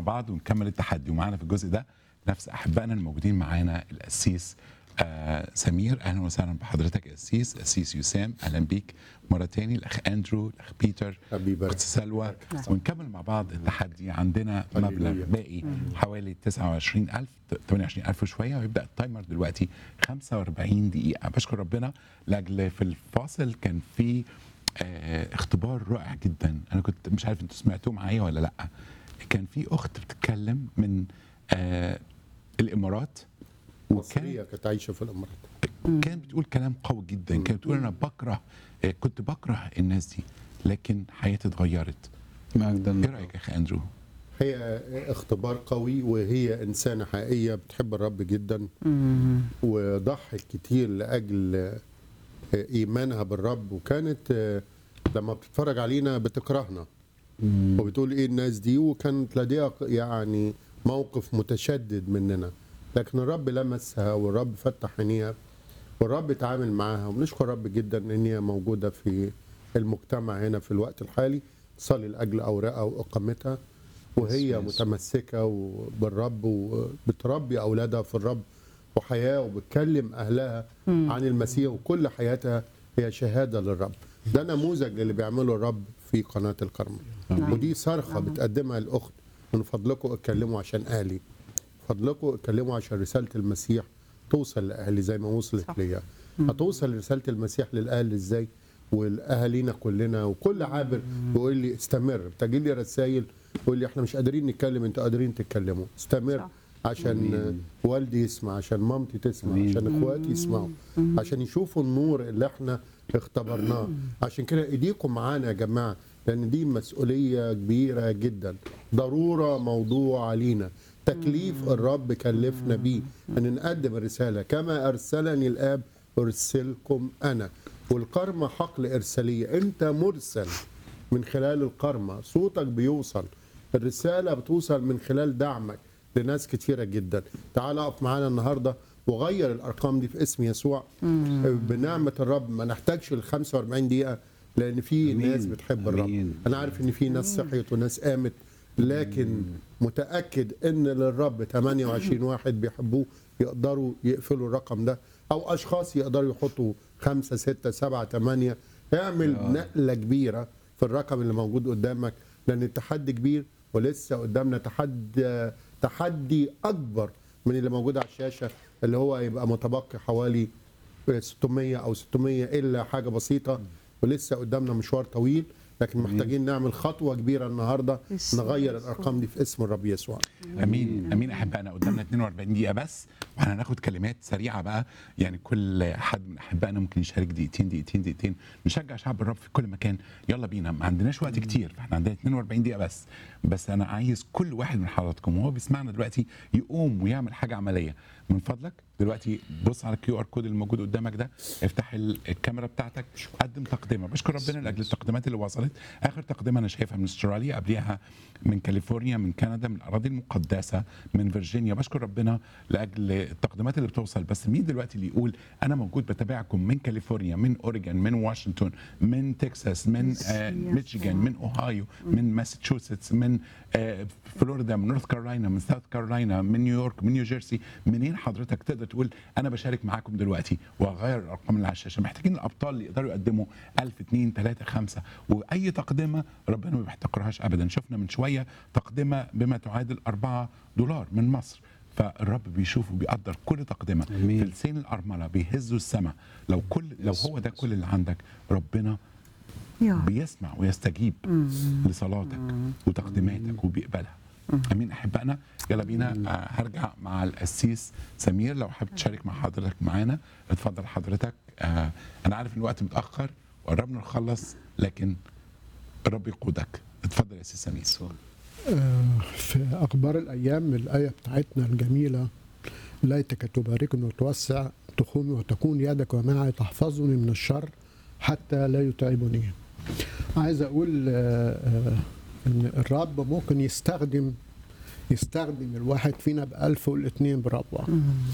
بعض ونكمل التحدي ومعانا في الجزء ده نفس احبائنا الموجودين معانا القسيس آه سمير اهلا وسهلا بحضرتك يا قسيس قسيس يسام اهلا بيك مره تاني الاخ اندرو الاخ بيتر حبيبك. اخت سلوى ونكمل مع بعض التحدي عندنا هللويا. مبلغ باقي حوالي 29000 28000 وشويه ويبدا التايمر دلوقتي 45 دقيقه بشكر ربنا لاجل في الفاصل كان في آه اختبار رائع جدا انا كنت مش عارف انتوا سمعتوه معايا ولا لا كان في اخت بتتكلم من آه الامارات مصريه كانت عايشه في الامارات كانت بتقول كلام قوي جدا كانت بتقول انا بكره آه، كنت بكره الناس دي لكن حياتي اتغيرت مجدا ايه رايك يا اخي اندرو هي اختبار قوي وهي انسانه حقيقيه بتحب الرب جدا وضحت كتير لاجل ايمانها بالرب وكانت لما بتتفرج علينا بتكرهنا وبتقول ايه الناس دي وكانت لديها يعني موقف متشدد مننا لكن الرب لمسها والرب فتح عينيها والرب اتعامل معاها وبنشكر الرب جدا ان هي موجوده في المجتمع هنا في الوقت الحالي تصلي لاجل اوراقها واقامتها وهي متمسكه بالرب وبتربي اولادها في الرب وحياه وبتكلم اهلها عن المسيح وكل حياتها هي شهاده للرب ده نموذج اللي بيعمله الرب في قناه الكرمل ودي صرخه بتقدمها الاخت من فضلكم اتكلموا عشان اهلي فضلكم اتكلموا عشان رساله المسيح توصل لاهلي زي ما وصلت ليا هتوصل رساله المسيح للاهل ازاي والاهالينا كلنا وكل عابر بيقول لي استمر بتجي لي رسائل يقول لي احنا مش قادرين نتكلم انتوا قادرين تتكلموا استمر صح. عشان والدي يسمع عشان مامتي تسمع عشان اخواتي يسمعوا عشان يشوفوا النور اللي احنا اختبرناه عشان كده ايديكم معانا يا جماعه لان دي مسؤوليه كبيره جدا ضروره موضوع علينا تكليف الرب كلفنا بيه ان نقدم الرساله كما ارسلني الاب ارسلكم انا والكرمه حقل ارساليه انت مرسل من خلال الكرمه صوتك بيوصل الرساله بتوصل من خلال دعمك لناس كتيره جدا تعال اقف معانا النهارده وغير الارقام دي في اسم يسوع بنعمه الرب ما نحتاجش ال 45 دقيقه لان في أمين. ناس بتحب الرب أمين. انا عارف ان في ناس صحيت وناس قامت لكن متاكد ان للرب 28 واحد بيحبوه يقدروا يقفلوا الرقم ده او اشخاص يقدروا يحطوا خمسة ستة سبعة ثمانية اعمل نقلة كبيرة في الرقم اللي موجود قدامك لان التحدي كبير ولسه قدامنا تحدي تحدي اكبر من اللي موجود على الشاشة اللي هو يبقى متبقي حوالي 600 او 600 الا حاجة بسيطة ولسه قدامنا مشوار طويل لكن محتاجين نعمل خطوة كبيرة النهاردة باسم نغير يسوع. الارقام دي في اسم الرب يسوع امين امين احبائنا قدامنا 42 دقيقه بس واحنا هناخد كلمات سريعه بقى يعني كل حد من احبائنا ممكن يشارك دقيقتين دقيقتين دقيقتين نشجع شعب الرب في كل مكان يلا بينا ما عندناش وقت كتير فاحنا عندنا 42 دقيقه بس بس انا عايز كل واحد من حضراتكم وهو بيسمعنا دلوقتي يقوم ويعمل حاجه عمليه من فضلك دلوقتي بص على الكيو ار كود اللي موجود قدامك ده افتح ال- الكاميرا بتاعتك قدم تقدمه بشكر ربنا لاجل التقديمات اللي وصلت اخر تقدمه انا شايفها من استراليا قبليها من كاليفورنيا من كندا من الاراضي المقدسه من فيرجينيا بشكر ربنا لاجل التقديمات اللي بتوصل بس مين دلوقتي اللي يقول انا موجود بتابعكم من كاليفورنيا من اوريجون من واشنطن من تكساس من آه ميشيغان من اوهايو من ماساتشوستس من آه فلوريدا من نورث كارولاينا من ساوث كارولاينا من نيويورك من نيوجيرسي منين حضرتك تقدر تقول انا بشارك معاكم دلوقتي وهغير الارقام اللي على الشاشه محتاجين الابطال اللي يقدروا يقدموا 1000 2 3 5 واي تقدمه ربنا ما بيحتقرهاش ابدا شفنا من شويه تقدمه بما تعادل 4 دولار من مصر فالرب بيشوف وبيقدر كل تقدمه أمين. في لسان الارمله بيهزوا السماء لو كل لو هو ده كل اللي عندك ربنا يا رب. بيسمع ويستجيب لصلاتك وتقديماتك وبيقبلها امين احبائنا يلا بينا آه، هرجع مع القسيس سمير لو حابب تشارك مع حضرتك معانا اتفضل حضرتك آه، انا عارف ان الوقت متاخر وقربنا نخلص لكن الرب يقودك اتفضل يا سيس سمير آه، في أخبار الأيام الآية بتاعتنا الجميلة ليتك تباركني وتوسع تخومي وتكون يدك ومعي تحفظني من الشر حتى لا يتعبني عايز أقول آه، آه، إن الرب ممكن يستخدم يستخدم الواحد فينا بألف والاتنين بربع